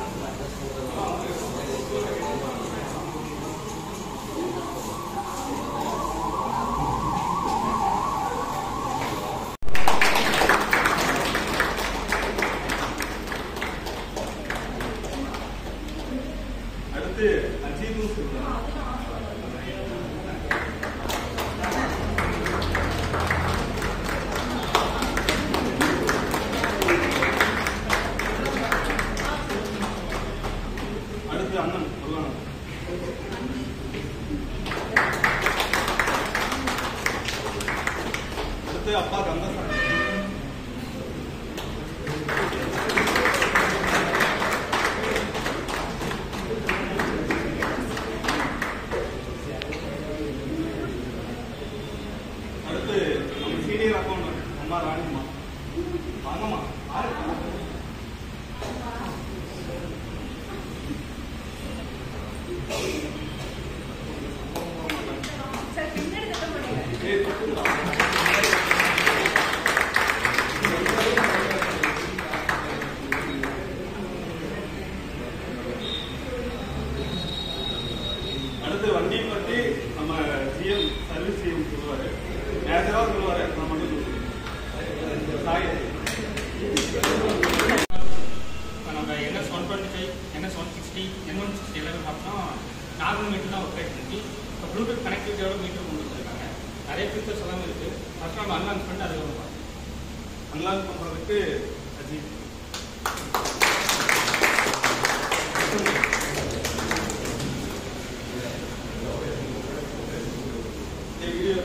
அடுத்து அஜீதும் சொல்றாங்க அடுத்து அண்ணன் சொல்லுவாங்க அடுத்து அப்பா கந்தசாமி அடுத்து நம்ம சீனியர் அக்கௌண்ட் அம்மா ராணிம்மா வாங்கம்மா யாரு? ஏய், தொட்டுடா. அடுத்து வண்டியை பற்றி நம்ம ஜிஎம் சர்வீஸ் ஜிஎம் சொல்லுவாரு நேச்சரா சொல்லுவாரு நான் மட்டும் சொல்லுவேன் சாய் இப்போ நம்ம NS one twenty five NS one sixty N one sixty எல்லாமே பார்த்தோம்னா நார்மல் மீட்டர் தான் ஒர்க் ஆகிட்டு இருக்கு இப்போ ப்ளூடூத் கனெக்டிவிட்டியோட மீட்டர் கொண்டு வந்திருக்காங்க நிறைய ஃபீச்சர்ஸ் எல்லாமே இருக்குது ஃபஸ்ட் நம்ம அன்லான்ஸ் பண்ணிட்டு அதுக்கு வந்து பார்க்கலாம் அன்லாக் பண்றதுக்கு அஜித் ஏய், வீடியோ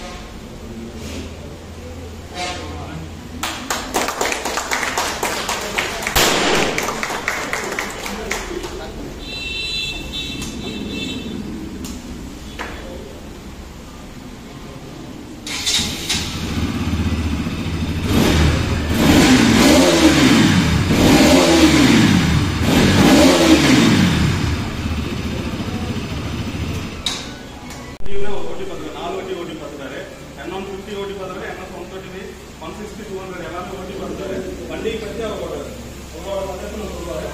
நீங்களே ஒரு ஓட்டி பார்த்துருக்காரு நாலு ஓட்டி ஓட்டி பார்த்துட்டாரு என் ஒன் ஃபிஃப்டி ஓட்டி பார்த்தாரு N one thirty five one sixty two hundred எல்லாமே ஓட்டி பார்த்துட்டாரு வண்டியை பற்றி அவரோட உங்களோட சந்தேகம் சொல்லுவாரு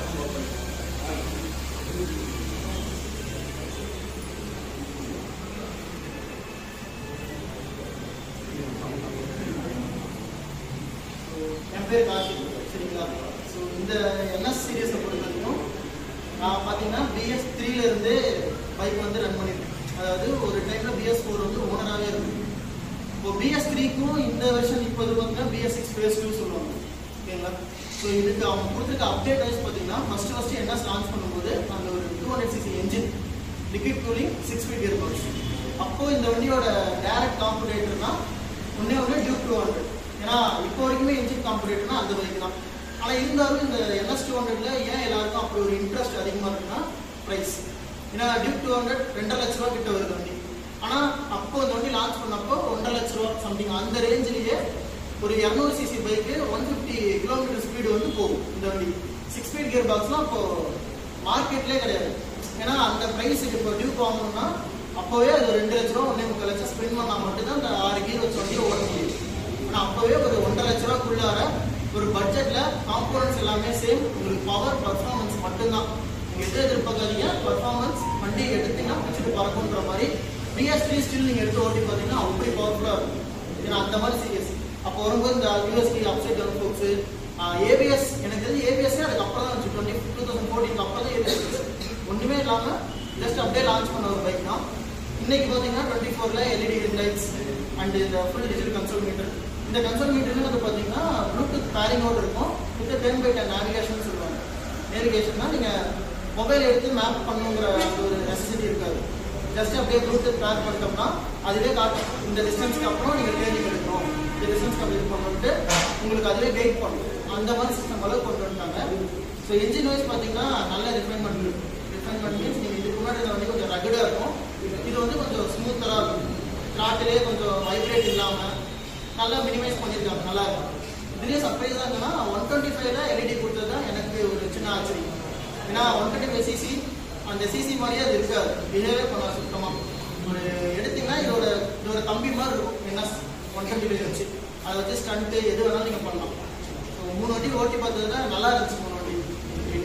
என் பேர் கார்த்திக் சரிங்களா ஸோ இந்த என்எஸ் சீரியஸை பொறுத்த வரைக்கும் நான் பார்த்தீங்கன்னா பிஎஸ் த்ரீலேருந்து பைக் வந்து ரன் பண்ணியிருக்கேன் அதாவது ஒரு டைமில் பிஎஸ் ஃபோர் வந்து ஓனராகவே இருக்கு இப்போ பிஎஸ் த்ரீக்கும் இந்த வருஷன் இப்போ இது பார்த்தீங்கன்னா பிஎஸ் சிக்ஸ் பேஸ் டூ சொல்லுவாங்க ஓகேங்களா ஸோ இதுக்கு அவங்க கொடுத்துருக்க அப்டேட் வைஸ் பார்த்தீங்கன்னா ஃபர்ஸ்ட் ஃபர்ஸ்ட் என்எஸ் லான்ச் பண்ணும்போது அந்த ஒரு two hundred CC engine liquid cooling six speed gear box அப்போ இந்த வண்டியோட டேரக்ட் காம்படேட்டர்னா ஒன்னே ஒன்று டியூக் டூ ஹண்ட்ரட் ஏன்னா இப்போ வரைக்குமே இன்ஜின் காம்படேட்டர்னா அந்த பைக் தான் ஆனால் இருந்தாலும் இந்த என்எஸ் டூ ஹண்ட்ரட்ல ஏன் எல்லாருக்கும் அப்படி ஒரு இன்ட்ரெஸ்ட் அதிகமாக இருக்குன்னா ப்ரைஸ் ஏன்னா டியூக் டூ ஹண்ட்ரட் ரெண்டரை லட்ச ரூபா கிட்ட வருது வண்டி ஆனால் அப்போ இந்த வண்டி லான்ச் பண்ணப்போ ஒன்றரை லட்ச ரூபா சம்திங் அந்த ரேஞ்சிலேயே ஒரு இரநூறு CC bike one fifty kilometre speed வந்து போகும் இந்த வண்டி சிக்ஸ் ஸ்பீட் கியர் பாக்ஸ்லாம் இப்போ மார்க்கெட்லேயே கிடையாது ஏன்னா அந்த ப்ரைஸுக்கு இப்போ டியூக் வாங்கணும்னா அப்போவே அது ஒரு ரெண்டு லட்ச ரூபா ஒன்றே முக்கால் லட்சம் ஸ்பெண்ட் பண்ணால் மட்டும்தான் அந்த ஆறு கீர் வச்ச வண்டியை ஓட முடியும் ஆனால் அப்போவே ஒரு ஒன்றரை லட்ச ரூபாக்குள்ளார ஒரு பட்ஜெட்ல காம்போனன்ட்ஸ் எல்லாமே சேம் உங்களுக்கு பவர் பர்ஃபார்மன்ஸ் மட்டும்தான் நீங்க எது எதிர்பார்க்காதீங்க பர்ஃபார்மன்ஸ் வண்டி எடுத்தீங்கன்னா பிடிச்சிட்டு பறக்குன்ற மாதிரி பிஎஸ் த்ரீ ஸ்டில் நீங்க எடுத்து ஓட்டி பார்த்தீங்கன்னா அப்படி பவர்ஃபுல்லா இருக்கும் ஏன்னா அந்த மாதிரி சீரியஸ் அப்போ வரும்போது இந்த USD upside down forks ABS எனக்கு தெரிஞ்சு ஏபிஎஸ் அதுக்கு அப்புறம் தான் டுவெண்ட்டி டூ தௌசண்ட் ஃபோர்டீன் அப்புறம் தான் ஏபிஎஸ் ஒண்ணுமே இல்லாம ஜஸ்ட் அப்படியே லான்ச் பண்ண ஒரு பைக் தான் இன்னைக்கு பார்த்தீங்கன்னா டுவெண்ட்டி ஃபோர்ல எல்இடி லைட்ஸ் அண்ட் இந்த ஃபுல் டிஜிட்டல் கன்சோல் மீட்டர் இந்த கன்சோல் மீட்டர்னு வந்து பார்த்தீங்கன்னா ப்ளூடூத் பேரிங்கோடு இருக்கும் with ten by ten navigation சொல்லுவாங்க நேவிகேஷன்னா நீங்க மொபைல் எடுத்து மேப் பண்ணுங்கிற அந்த ஒரு நெசசிட்டி இருக்காது ஜஸ்ட் அப்படியே ப்ளூடூத் பேர் பண்ணிட்டோம்னா அதுவே காட்டும் இந்த டிஸ்டன்ஸ்க்கு அப்புறம் நீங்க டேர்னிங் எடுக்கணும் இந்த டிஸ்டன்ஸ்க்கு அப்படி இது பண்ணிட்டு உங்களுக்கு அதுவே கைட் பண்ணும் அந்த மாதிரி சிஸ்டம் அளவு கொண்டு வந்துட்டாங்க ஸோ என்ஜின் வைஸ் பார்த்தீங்கன்னா நல்ல ரிஃபைன்மெண்ட் இருக்கு ரிஃபைன்மெண்ட் மீன்ஸ் நீங்கள் இதுக்கு முன்னாடி இருந்த வண்டி கொஞ்சம் ரகுடாக இருக்கும் இது வந்து கொஞ்சம் ஸ்மூத்தராக இருக்கும் த்ராட்டிலே கொஞ்சம் வைப்ரேட் இல்லாமல் நல்லா மினிமைஸ் பண்ணியிருக்காங்க நல்லா இருக்கும் இதுலேயே சர்ப்ரைஸ் என்னன்னா ஒன் டுவெண்ட்டி ஃபைவ்ல எல்இடி கொடுத்தது தான் எனக்கு ஒரு சின்ன ஆச்சரியம் ஏன்னா ஒன் டுவெண்ட்டி ஃபைவ் சிசி அந்த சிசி மாதிரியே அது இருக்காது பிஹேவே பண்ண சுத்தமாக ஒரு எடுத்தீங்கன்னா இதோட இதோட தம்பி மாதிரி இருக்கும் என்ன ஒன் டுவெண்ட்டி ஃபைவ் வச்சு அதை வச்சு ஸ்டண்ட்டு எது வேணாலும் நீங்கள் பண்ணலாம் ஸோ மூணு வாட்டி ஓட்டி பார்த்ததுல நல்லா இருந்துச்சு மூணு வாட்டி இன்னொரு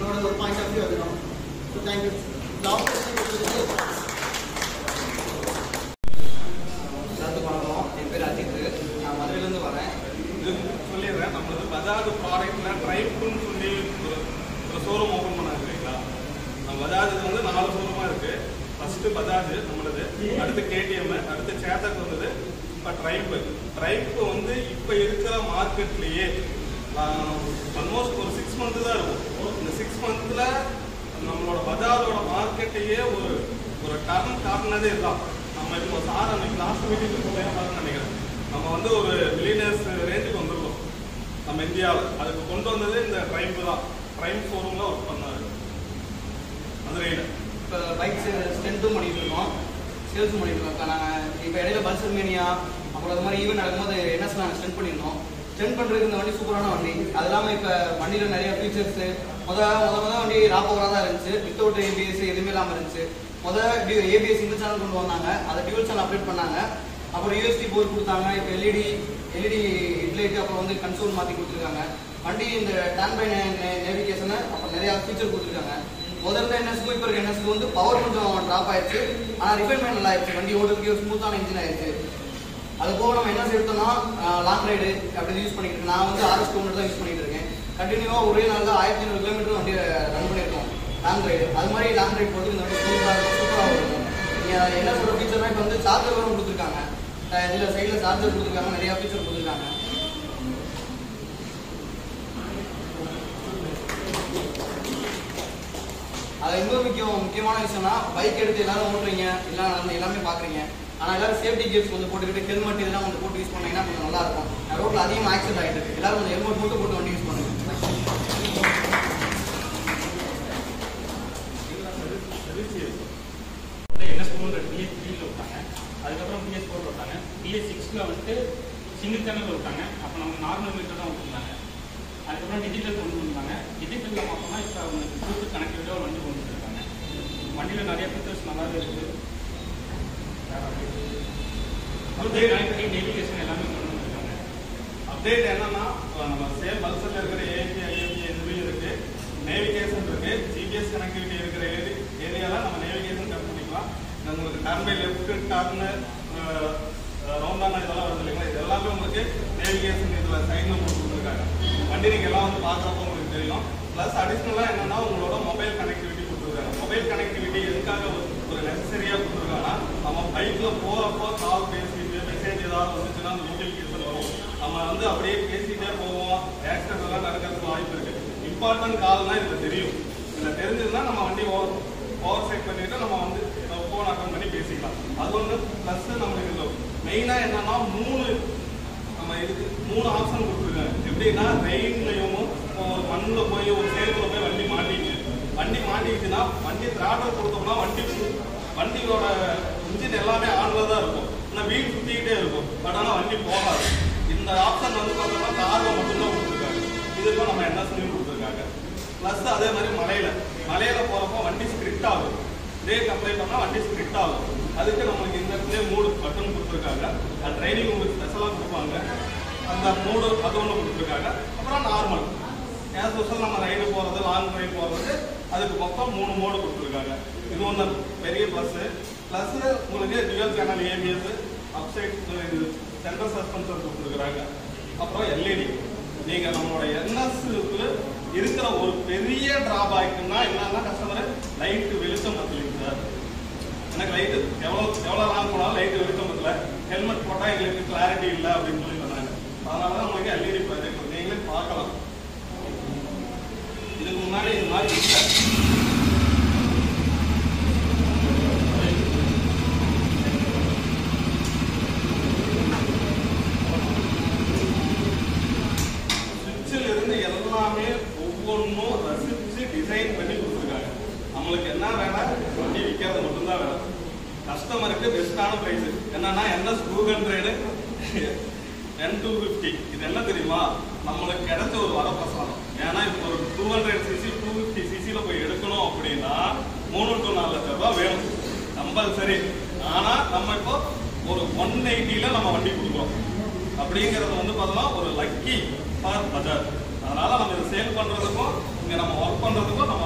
என்னோட ஒரு பாயிண்ட் ஆஃப் வியூ அதுதான் ஸோ தேங்க்யூ இந்த ஆப்பர்ச்சுனிட்டி எல்லாத்துக்கும் வணக்கம் என் பேர் அஜித் நான் மதுரையிலேருந்து வரேன் இது சொல்லிடுறேன் நம்மளது பஜாஜ் ப்ராடக்ட்ல ட்ரைப்னு சொல்லி ஒரு ஒரு ஷோரூம் ஓப்பன் பண்ணாங்க இல்லைங்களா நம்ம பஜாஜ் இது வந்து நாலு ஷோரூமா இருக்கு ஃபர்ஸ்ட் பஜாஜ் நம்மளது அடுத்து கேடிஎம் அடுத்து சேத்தக் வந்தது இப்போ ட்ரைப் ட்ரைப் வந்து இப்போ இருக்கிற மார்க்கெட்லயே ஆல்மோஸ்ட் ஒரு சிக்ஸ் மந்த் தான் இருக்கும் இந்த சிக்ஸ் மந்த்ல நம்மளோட பஜாஜோட மார்க்கெட்டையே ஒரு ஒரு டர்ன் காட்டினதே இதுதான் நம்ம இப்போ சார் அன்னைக்கு லாஸ்ட் மீட்டிங் சொல்லுங்க நினைக்கிறேன் நம்ம வந்து ஒரு மில்லியனர்ஸ் ரேஞ்சுக்கு வந்துருக்கோம் நம்ம இந்தியாவில் அதுக்கு கொண்டு வந்தது இந்த ட்ரைம் தான் ட்ரைம் ஷோரூம்ல ஒர்க் பண்ணாரு மதுரையில் இப்போ பைக் ஸ்ட்ரென்த்தும் பண்ணிட்டு இருக்கோம் சேல்ஸும் பண்ணிட்டு இருக்கோம் இப்போ நாங்கள் இப்போ இடையில பல்சர் மேனியா அப்புறம் அது மாதிரி ஈவெண்ட் நடக்கும்போது என்எஸ் நாங்கள் ஸ்ட்ரென்த் பண்ணியிருந்தோம் ஸ்ட்ரென்த் பண்ணுறதுக்கு இந்த வண்டி சூப்பரான வண்டி அது இல்லாமல் இப்போ வண்டியில் நிறைய ஃபீச்சர்ஸு முத முத முத வண்டி ராப்பவராக தான் இருந்துச்சு வித்தவுட் ஏபிஎஸ் எதுவுமே இல்லாமல் இருந்துச்சு முத ஏபிஎஸ் இந்த சேனல் கொண்டு வந்தாங்க அதை டியூல் சேனல் அப்டேட் பண்ணாங்க அப்புறம் யூஎஸ்டி போர்டு கொடுத்தாங்க இப்போ எல்இடி எல்இடி ஹெட்லைட் அப்புறம் வந்து கன்சோல் மாற்றி கொடுத்துருக்காங்க வண்டி இந்த டேன் பை நேவிகேஷனு அப்புறம் நிறைய ஃபீச்சர் கொடுத்துருக்காங்க முதல்ல என்எஸ்க்கு இப்போ இருக்க என்எஸ்க்கு வந்து பவர் கொஞ்சம் ட்ராப் ஆயிடுச்சு ஆனால் ரிஃபைன்மெண்ட் நல்லா ஆயிடுச்சு வண்டி ஓடுறதுக்கு ஒரு ஸ்மூத்தான இன்ஜின் ஆயிடுச்சு அது போக நம்ம என்ன எடுத்தோம்னா லாங் ரைடு அப்படி யூஸ் பண்ணிட்டு இருக்கேன் நான் வந்து ஆர்எஸ் டூ தான் யூஸ் பண்ணிட்டு இருக்கேன் கண்டினியூவாக ஒரே நாளில் ஆயிரத்தி ஐநூறு கிலோமீட்டர் வண்டி ரன் பண்ணியிருக்கோம் லாங் ரைடு அது மாதிரி லாங் ரைடு போட்டு இந்த வண்டி சூப்பராக இருக்கும் சூப்பராக இருக்கும் நீங்கள் என்ன சொல்கிற ஃபீச்சர்னா இப்போ வந்து சார்ஜர் வரும் கொடுத்துருக்காங்க இதில் சைடில் சார்ஜர் கொடுத்துருக்காங்க நிறையா ஃபீச்சர் கொடுத்துருக்காங்க அது இன்னொரு முக்கியம் முக்கியமான விஷயம்னா பைக் எடுத்து எல்லாரும் ஓட்டுறீங்க எல்லாம் நடந்து எல்லாமே பார்க்குறீங்க ஆனால் எல்லாரும் சேஃப்டி கேர்ஸ் வந்து போட்டுக்கிட்டு ஹெல்மெட் இதெல்லாம் வந்து போட்டு யூஸ் பண்ணீங்கன்னா கொஞ்சம் நல்லா இருக்கும் ரோட்டில் அதிகமாக ஆக்சிடென்ட் ஆகிட்டு இருக்கு எல்லாரும் கொஞ்சம் ஹெல்மெட் மட்டும் போட்டு வண்டி யூஸ் பண்ணுங்க என்எஸ் ஃபோர் பிஎஸ் த்ரீல விட்டாங்க அதுக்கப்புறம் பிஎஸ் ஃபோர் விட்டாங்க பிஎஸ் சிக்ஸில் வந்துட்டு சிங்கிள் சேனல் விட்டாங்க அப்போ நமக்கு நார்மல் மீட்டர் தான் விட்டுருந்தாங்க அதுக்கப்புறம் டிஜிட்டல் கொண்டு வந்தாங்க டிஜிட்டலில் பார்த்தோம்னா இப்போ அவங்களுக்கு ப்ளூடூத் கனெக்டிவிட்டியாக வண்டி கொண்டு வந்துருக்காங்க வண்டியில் நிறைய ஃபீச்சர்ஸ் நல்லாவே இருக்குது ப்ளூடூத் கனெக்டிவிட்டி நேவிகேஷன் எல்லாமே கொண்டு வந்திருக்காங்க அப்டேட் என்னன்னா இப்போ நம்ம சேம் பல்சர்ல இருக்கிற ஏபி ஐஎம்பி எதுவும் இருக்கு நேவிகேஷன் இருக்கு ஜிபிஎஸ் கனெக்டிவிட்டி இருக்கிற ஏரியால நம்ம நேவிகேஷன் கட் பண்ணிக்கலாம் இது உங்களுக்கு டர்ன் பை லெஃப்ட் டர்ன் ரவுண்டான இதெல்லாம் வருது இல்லைங்களா இது எல்லாமே உங்களுக்கு நேவிகேஷன் இதுல சைன்ல போட்டு கொடுத்துருக்காங்க வண்டி நீங்க எல்லாம் வந்து பாக்குறப்போ உங்களுக்கு தெரியும் பிளஸ் அடிஷ்னலா என்னன்னா உங்களோட மொபைல் கனெக்டிவிட்டி கொடுத்துருக்காங்க மொபைல் கனெக்டிவிட்டி எதுக்காக ஒரு- ஒரு நெசசரியா கொடுத்துருக்காங்கன்னா நம்ம பைக்ல போறப்போ கால் பேசிட்டு மெசேஜ் ஏதாவது வந்துச்சுன்னா அந்த நோட்டிபிகேஷன் வரும் நம்ம வந்து அப்படியே பேசிட்டே போவோம் ஆக்சிடென்ட் எல்லாம் நடக்கிறதுக்கு வாய்ப்பு இருக்கு இம்பார்ட்டன்ட் கால்னா இதுல தெரியும் இதுல தெரிஞ்சதுன்னா நம்ம வண்டி ஓவர் ஓவர் செக் பண்ணிட்டு நம்ம வந்து ஃபோன் அட்டன் பண்ணி பேசிக்கலாம் அது ஒன்று ப்ளஸ் நம்ம இதுல மெயினா என்னன்னா மூணு நம்ம இதுக்கு மூணு ஆப்ஷன் கொடுத்துருக்காங்க எப்படின்னா ரெயின்லையும் ஒரு மண்ணில் போய் ஒரு சேத்துல போய் வண்டி மாட்டிச்சு வண்டி மாட்டிக்கிச்சுன்னா வண்டி திராட்டர் கொடுத்தோம்னா வண்டி வண்டியோட இன்ஜின் எல்லாமே ஆன்ல தான் இருக்கும் ஆனால் வீல் சுத்திக்கிட்டே இருக்கும் பட் ஆனால் வண்டி போகாது இந்த ஆப்ஷன் வந்து பார்த்தோம்னா காரில் மட்டும்தான் கொடுத்துருக்காங்க இதுக்கும் நம்ம என்ன சொல்லி கொடுத்துருக்காங்க ப்ளஸ் அதே மாதிரி மலையில மலையில போறப்போ வண்டி ஸ்கிரிப்ட் ஆகும் பிரேக் அப்ளை பண்ணா வண்டி ஸ்கிரிப்ட் ஆகும் அதுக்கு நம்மளுக்கு இந்த இடத்துல மூடு பட்டன் கொடுத்துருக்காங்க அது ட்ரைனிங் உங்களுக்கு ஸ்பெஷலாக கொடுப்பாங்க அந்த மூடு அது ஒன்று கொடுத்துருக்காங்க அப்புறம் நார்மல் ஏஸ் யூஸ்வல் நம்ம ரைடு போகிறது லாங் ட்ரைவ் போகிறது அதுக்கு மொத்தம் மூணு மோடு கொடுத்துருக்காங்க இது ஒன்று பெரிய ப்ளஸ்ஸு ப்ளஸ் உங்களுக்கு டுவல் சேனல் ஏபிஎஸ் அப்சைட் இது சென்ட்ரல் சஸ்பென்சர் கொடுத்துருக்குறாங்க அப்புறம் எல்இடி நீங்க நம்மளோட என்எஸ்க்கு இருக்கிற ஒரு பெரிய டிராபேக்னா என்னன்னா கஸ்டமர் லைட் வெளிச்சம் பத்தலைங்க சார் எனக்கு லைட் எவ்வளோ எவ்வளோ லாங் போனாலும் லைட் வெளிச்சம் பத்தல ஹெல்மெட் போட்டால் எங்களுக்கு கிளாரிட்டி இல்லை அப்படின்னு சொல்லி சொன்னாங்க அதனால தான் உங்களுக்கு எல்இடி ப்ராஜெக்ட் நீங்களே பார்க்கலாம் இதுக்கு முன்னாடி இந்த மாதிரி இல்லை சுவிட்சில் இருந்து எல்லாமே ஒவ்வொன்றும் ரசிச்சு டிசைன் பண்ணி கொடுத்துருக்காங்க நம்மளுக்கு என்ன வேலை வண்டி விற்கிறது மட்டும்தான் வேலை கஸ்டமருக்கு பெஸ்டான பிரைஸ் என்னன்னா NS two hundred N two fifty இது என்ன தெரியுமா நம்மளுக்கு கிடைச்ச ஒரு வரப்பிரசாதம் ஏன்னா இப்போ ஒரு two hundred CC two fifty சிசியில் போய் எடுக்கணும் அப்படின்னா மூணு டு நாலு லட்சம் ரூபாய் வேணும் கம்பல்சரி ஆனா நம்ம இப்போ ஒரு ஒன் எயிட்டில நம்ம வண்டி கொடுக்குறோம் அப்படிங்கிறது வந்து பார்த்தோம்னா ஒரு லக்கி ஃபார் பஜாஜ் அதனால நம்ம இதை சேல் பண்றதுக்கும் இங்க நம்ம ஒர்க் பண்றதுக்கும் நம்ம